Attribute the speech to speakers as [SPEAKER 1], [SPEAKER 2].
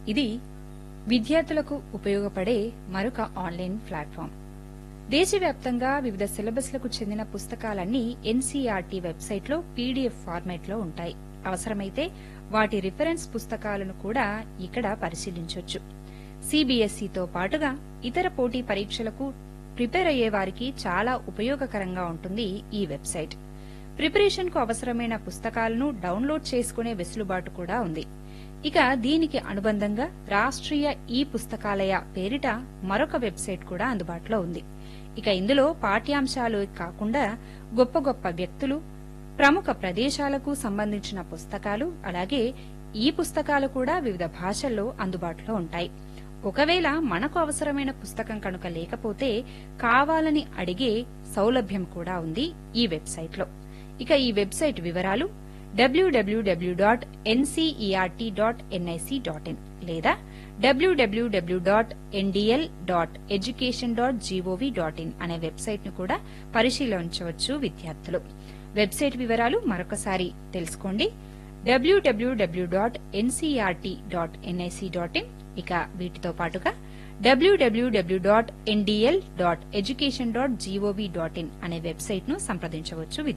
[SPEAKER 1] ఇది విద్యార్థులకు ఉపయోగపడే మరొక ఆన్లైన్ ప్లాట్ఫామ్ దేశవ్యాప్తంగా వివిధ సిలబస్లకు చెందిన పుస్తకాలన్నీ ఎన్సీఆర్టీ వెబ్సైట్లో పీడీఎఫ్ ఫార్మాట్లో ఉంటాయి అవసరమైతే వాటి రిఫరెన్స్ పుస్తకాలను కూడా ఇక్కడ పరిశీలించొచ్చు సీబీఎస్ఈతో పాటుగా ఇతర పోటీ పరీక్షలకు ప్రిపేర్ అయ్యే వారికి చాలా ఉపయోగకరంగా ఉంటుంది ఈ వెబ్సైట్ ప్రిపరేషన్ కు అవసరమైన పుస్తకాలను డౌన్లోడ్ చేసుకునే వెసులుబాటు కూడా ఉంది ఇక దీనికి అనుబంధంగా రాష్ట్రీయ ఈ పుస్తకాలయ పేరిట మరొక వెబ్సైట్ కూడా అందుబాటులో ఉంది ఇక ఇందులో పాఠ్యాంశాలు కాకుండా గొప్ప గొప్ప వ్యక్తులు ప్రముఖ ప్రదేశాలకు సంబంధించిన పుస్తకాలు అలాగే ఈ పుస్తకాలు కూడా వివిధ భాషల్లో అందుబాటులో ఉంటాయి ఒకవేళ మనకు అవసరమైన పుస్తకం కనుక లేకపోతే కావాలని అడిగే సౌలభ్యం కూడా ఉంది ఈ వెబ్సైట్లో ఇక ఈ వెబ్సైట్ వివరాలు W W W dot NCERT dot NIC dot in లేదా W W W dot NDL dot education dot G O V dot in అనే వెబ్సైట్ ను కూడా పరిశీలించవచ్చు విద్యార్థులు వెబ్సైట్ వివరాలు మరొకసారి తెలుసుకోండి W W W dot NCERT dot NIC dot in ఇక వీటితో పాటుగా W W W dot NDL dot education dot G O V dot in అనే వెబ్సైట్ ను సంప్రదించవచ్చు